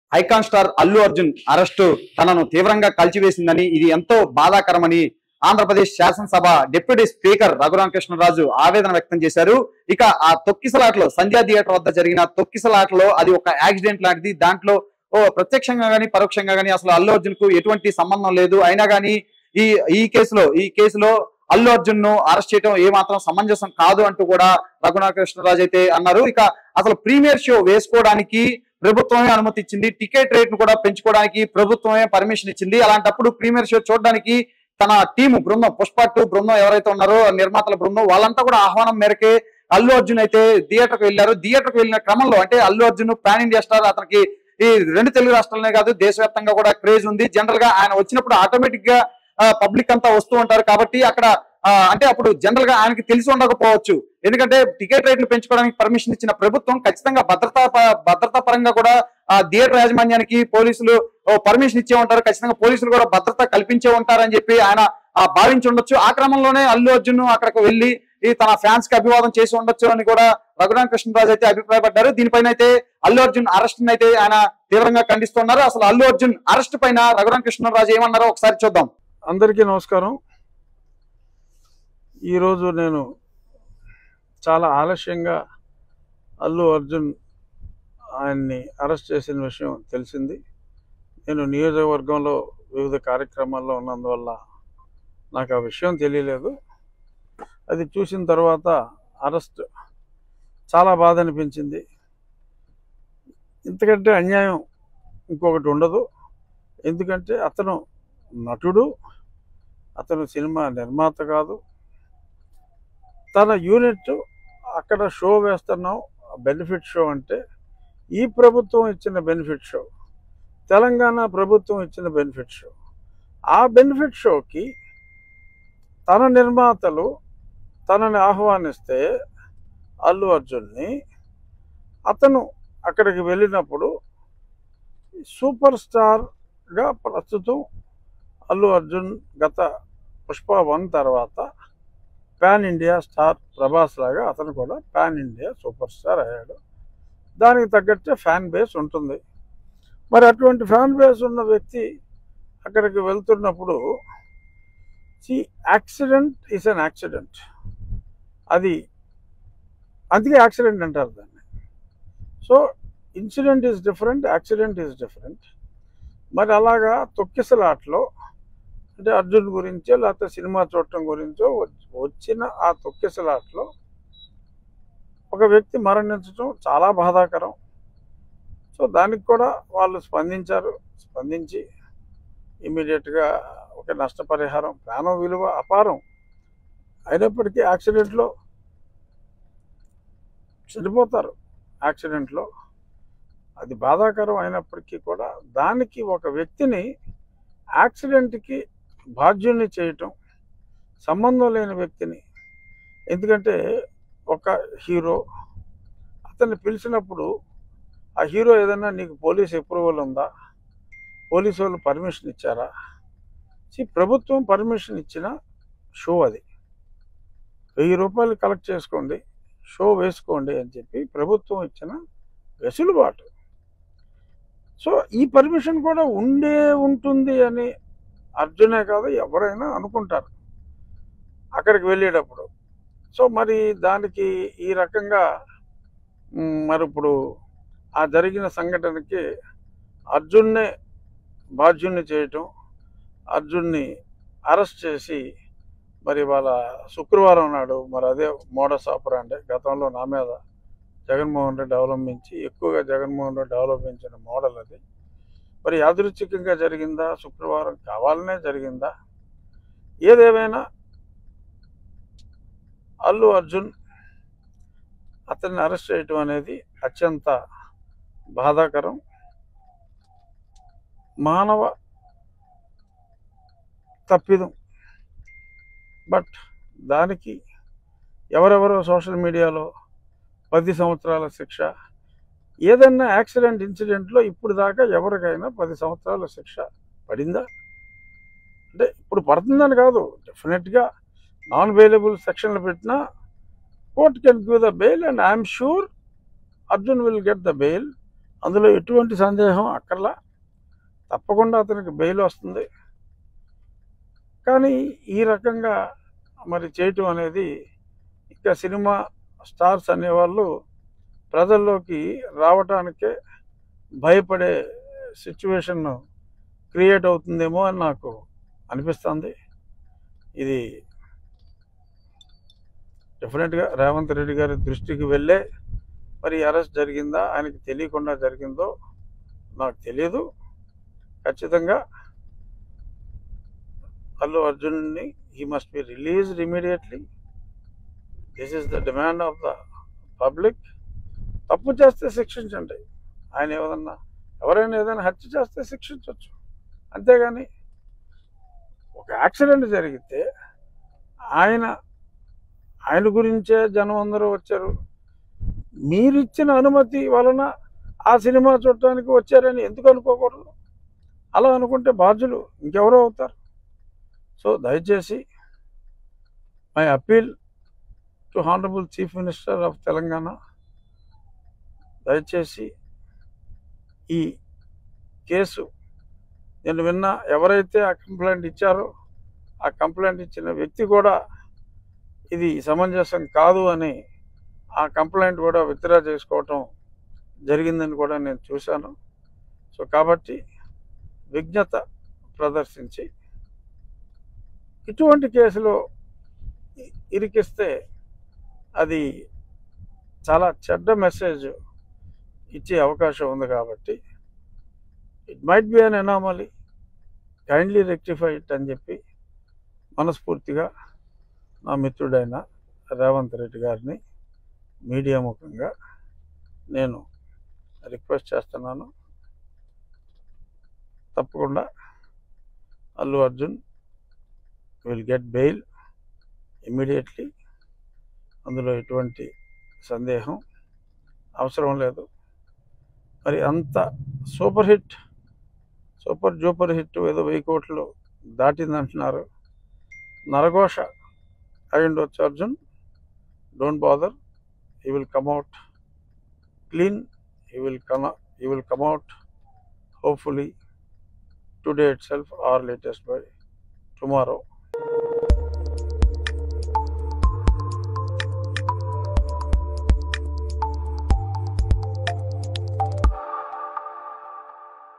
icon star Allu Arjun arrest తనను తీవ్రంగా కలిచివేసిందని ఇది ఎంతో బాధాకరమని ఆంధ్రప్రదేశ్ శాసనసభ డిప్యూటీ స్పీకర్ రఘురామకృష్ణరాజు ఆవేదన వ్యక్తం చేశారు ఇక ఆ తొక్కిసలాటలో సంధ్యా థియేటర్ వద్ద జరిగిన తొక్కిసలాటలో అది ఒక యాక్సిడెంట్ లాంటిది దాంట్లో ఓ ప్రత్యక్షంగా గానీ పరోక్షంగా గానీ అసలు అల్లు అర్జున్ కు ఎటువంటి సంబంధం లేదు అయినా గానీ ఈ ఈ కేసులో ఈ కేసులో అల్లు అర్జున్ ను అరెస్ట్ చేయడం ఏమాత్రం సమంజసం కాదు అంటూ కూడా రఘునాథకృష్ణరాజు అయితే అన్నారు ఇక అసలు ప్రీమియర్ షో వేసుకోవడానికి ప్రభుత్వమే అనుమతి ఇచ్చింది టికెట్ రేట్ ను కూడా పెంచుకోవడానికి ప్రభుత్వమే పర్మిషన్ ఇచ్చింది అలాంటప్పుడు ప్రీమియర్ షో చూడడానికి తన టీము బృందం పుష్ప టూ బృందం ఎవరైతే ఉన్నారో నిర్మాతల బృందం వాళ్ళంతా కూడా ఆహ్వానం మేరకే అల్లు అర్జున్ అయితే థియేటర్ కు వెళ్ళారు థియేటర్ కు వెళ్ళిన క్రమంలో అంటే Allu Arjun pan India star అతనికి ఈ రెండు తెలుగు రాష్ట్రాలనే కాదు దేశవ్యాప్తంగా కూడా క్రేజ్ ఉంది జనరల్ గా ఆయన వచ్చినప్పుడు ఆటోమేటిక్ గా పబ్లిక్ అంతా వస్తూ ఉంటారు కాబట్టి అక్కడ ఆ, అంటే అప్పుడు జనరల్ గా ఆయనకి తెలిసి ఉండకపోవచ్చు ఎందుకంటే టికెట్ రేట్లు పెంచుకోవడానికి పర్మిషన్ ఇచ్చిన ప్రభుత్వం ఖచ్చితంగా భద్రతా ప- భద్రతా పరంగా కూడా ఆ థియేటర్ యాజమాన్యానికి పోలీసులు పర్మిషన్ ఇచ్చే ఉంటారు ఖచ్చితంగా పోలీసులు కూడా భద్రత కల్పించే ఉంటారని చెప్పి ఆయన ఆ, భావించి ఉండొచ్చు ఆ క్రమంలోనే అల్లు అర్జున్ అక్కడికి వెళ్ళి ఈ తన ఫ్యాన్స్ కి అభివాదం చేసి ఉండొచ్చు అని కూడా రఘురామ కృష్ణరాజు అయితే అభిప్రాయపడ్డారు దీనిపైన అయితే అల్లు అర్జున్ అరెస్ట్ అయితే ఆయన తీవ్రంగా ఖండిస్తున్నారు అసలు అల్లు అర్జున్ అరెస్ట్ పైన రఘురామ కృష్ణరాజు ఏమన్నారో ఒకసారి చూద్దాం అందరికీ నమస్కారం ఈరోజు నేను చాలా ఆలస్యంగా అల్లు అర్జున్ ఆయన్ని అరెస్ట్ చేసిన విషయం తెలిసింది నేను నియోజకవర్గంలో వివిధ కార్యక్రమాల్లో ఉన్నందువల్ల నాకు ఆ విషయం తెలియలేదు అది చూసిన తర్వాత అరెస్ట్ చాలా బాధ అనిపించింది ఇంతకంటే అన్యాయం ఇంకొకటి ఉండదు ఎందుకంటే అతను నటుడు అతను సినిమా నిర్మాత కాదు తన యూనిట్ అక్కడ షో వేస్తున్నాం బెనిఫిట్ షో అంటే ఈ ప్రభుత్వం ఇచ్చిన బెనిఫిట్ షో తెలంగాణ ప్రభుత్వం ఇచ్చిన బెనిఫిట్ షో ఆ బెనిఫిట్ షోకి తన నిర్మాతలు తనని ఆహ్వానిస్తే అల్లు అర్జున్ని అతను అక్కడికి వెళ్ళినప్పుడు సూపర్ స్టార్గా ప్రస్తుతం అల్లు అర్జున్ గత పుష్ప వన్ తర్వాత పాన్ ఇండియా స్టార్ ప్రభాస్ లాగా అతను కూడా పాన్ ఇండియా సూపర్ స్టార్ అయ్యాడు దానికి తగ్గట్టే ఫ్యాన్ బేస్ ఉంటుంది మరి అటువంటి ఫ్యాన్ బేస్ ఉన్న వ్యక్తి అక్కడికి వెళ్తున్నప్పుడు see accident is an accident అది అందుకే యాక్సిడెంట్ అంటారు దాన్ని so incident is different accident is different మరి అలాగా తొక్కిసలాట్లో అంటే అర్జున్ గురించో లేకపోతే సినిమా చూడటం గురించో వచ్- వచ్చిన ఆ తొక్కిసలాట్లో ఒక వ్యక్తి మరణించడం చాలా బాధాకరం సో దానికి కూడా వాళ్ళు స్పందించారు స్పందించి ఇమీడియట్గా ఒక నష్టపరిహారం ప్రాణం విలువ అపారం అయినప్పటికీ యాక్సిడెంట్లో చనిపోతారు యాక్సిడెంట్లో అది బాధాకరం అయినప్పటికీ కూడా దానికి ఒక వ్యక్తిని యాక్సిడెంట్కి బాధ్యుణ్ణి చేయటం సంబంధం లేని వ్యక్తిని ఎందుకంటే ఒక హీరో అతన్ని పిలిచినప్పుడు ఆ హీరో ఏదైనా నీకు పోలీస్ అప్రూవల్ ఉందా పోలీసు వాళ్ళు పర్మిషన్ ఇచ్చారా See, ప్రభుత్వం పర్మిషన్ ఇచ్చిన షో అది వెయ్యి రూపాయలు కలెక్ట్ చేసుకోండి షో వేసుకోండి అని చెప్పి ప్రభుత్వం ఇచ్చిన వెసులుబాటు సో ఈ పర్మిషన్ కూడా ఉండే ఉంటుంది అని అర్జునే కాదు ఎవరైనా అనుకుంటారు అక్కడికి వెళ్ళేటప్పుడు సో మరి దానికి ఈ రకంగా మ్, మరి ఇప్పుడు ఆ జరిగిన సంఘటనకి అర్జున్నే బాధ్యుణ్ణి చేయటం అర్జున్ని అరెస్ట్ చేసి మరి వాళ్ళ శుక్రవారం నాడు మరి అదే మోడస్ ఆపరాండే గతంలో నా మీద జగన్మోహన్ రెడ్డి అవలంబించి ఎక్కువగా జగన్మోహన్ రెడ్డి అవలంబించిన మోడల్ అది మరి యాదృచ్ఛికంగా జరిగిందా శుక్రవారం కావాలనే జరిగిందా ఏదేమైనా అల్లు అర్జున్ అతన్ని అరెస్ట్ చేయటం అనేది అత్యంత బాధాకరం మానవ తప్పిదం బట్ దానికి ఎవరెవరో సోషల్ మీడియాలో పది సంవత్సరాల శిక్ష ఏదన్నా యాక్సిడెంట్ ఇన్సిడెంట్లో ఇప్పుడు దాకా ఎవరికైనా పది సంవత్సరాల శిక్ష పడిందా అంటే ఇప్పుడు పడుతుందని కాదు డెఫినెట్గా నాన్ బెయిలబుల్ సెక్షన్లు పెట్టినా court can give the bail and I'm sure Arjun will get the bail అందులో ఎటువంటి సందేహం అక్కర్లా తప్పకుండా అతనికి బెయిల్ వస్తుంది కానీ ఈ రకంగా మరి చేయటం అనేది ఇంకా సినిమా స్టార్స్ అనేవాళ్ళు ప్రజల్లోకి రావటానికే భయపడే సిచ్యువేషన్ క్రియేట్ అవుతుందేమో అని నాకు అనిపిస్తుంది ఇది డెఫినెట్గా రేవంత్ రెడ్డి గారి దృష్టికి వెళ్ళే మరి అరెస్ట్ జరిగిందా ఆయనకి తెలియకుండా జరిగిందో నాకు తెలియదు ఖచ్చితంగా అల్లు అర్జున్ని he must be released immediately this is the demand of the public తప్పు చేస్తే శిక్షించండి ఆయన ఏదన్నా ఎవరైనా ఏదైనా హత్య చేస్తే శిక్షించవచ్చు అంతేగాని ఒక యాక్సిడెంట్ జరిగితే ఆయన ఆయన గురించే జనం అందరూ వచ్చారు మీరిచ్చిన అనుమతి వలన ఆ సినిమా చూడటానికి వచ్చారని ఎందుకు అనుకోకూడదు అలా అనుకుంటే బాధ్యులు ఇంకెవరో అవుతారు సో దయచేసి my appeal to honourable chief minister of Telangana దయచేసి ఈ కేసు నేను విన్నా ఎవరైతే ఆ కంప్లైంట్ ఇచ్చారో ఆ కంప్లైంట్ ఇచ్చిన వ్యక్తి కూడా ఇది సమంజసం కాదు అని ఆ కంప్లైంట్ కూడా విత్డ్రా చేసుకోవటం జరిగిందని కూడా నేను చూశాను సో కాబట్టి విజ్ఞత ప్రదర్శించి ఇటువంటి కేసులో ఇ- ఇరికిస్తే అది చాలా చెడ్డ మెసేజ్ ఇచ్చే అవకాశం ఉంది కాబట్టి it might be an anomaly kindly rectify it అని చెప్పి మనస్ఫూర్తిగా నా మిత్రుడైన రేవంత్ రెడ్డి గారిని మీడియా ముఖంగా నేను రిక్వెస్ట్ చేస్తున్నాను తప్పకుండా Allu Arjun will get bail immediately అందులో ఎటువంటి సందేహం అవసరం లేదు మరి అంత super hit super duper hit ఏదో వెయ్యి కోట్లు దాటిందంటున్నారు నరఘోష అయి ఉండొచ్చు Arjun don't bother he will come out clean he will come he will come out hopefully today itself or latest by tomorrow